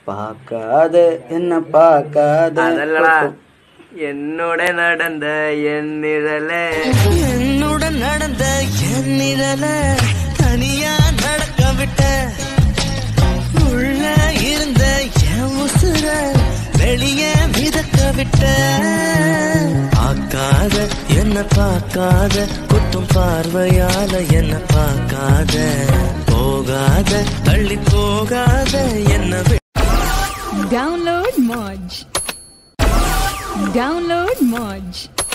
பார்க்காத என்ன பார்க்காத அதல்லடா என்னோட நடந்த என் நிழலே என்னுடன் நடந்த என் நிழல தனியா நடக்க விட்ட உள்ள இருந்த என் உசுர வெளியே மிதக்க விட்ட பார்க்காத என்ன பார்க்காத குத்தும் பார்வையால என்ன பார்க்காத போகாத தள்ளி போகாத என்ன விட்டு Download Moj. Download Moj.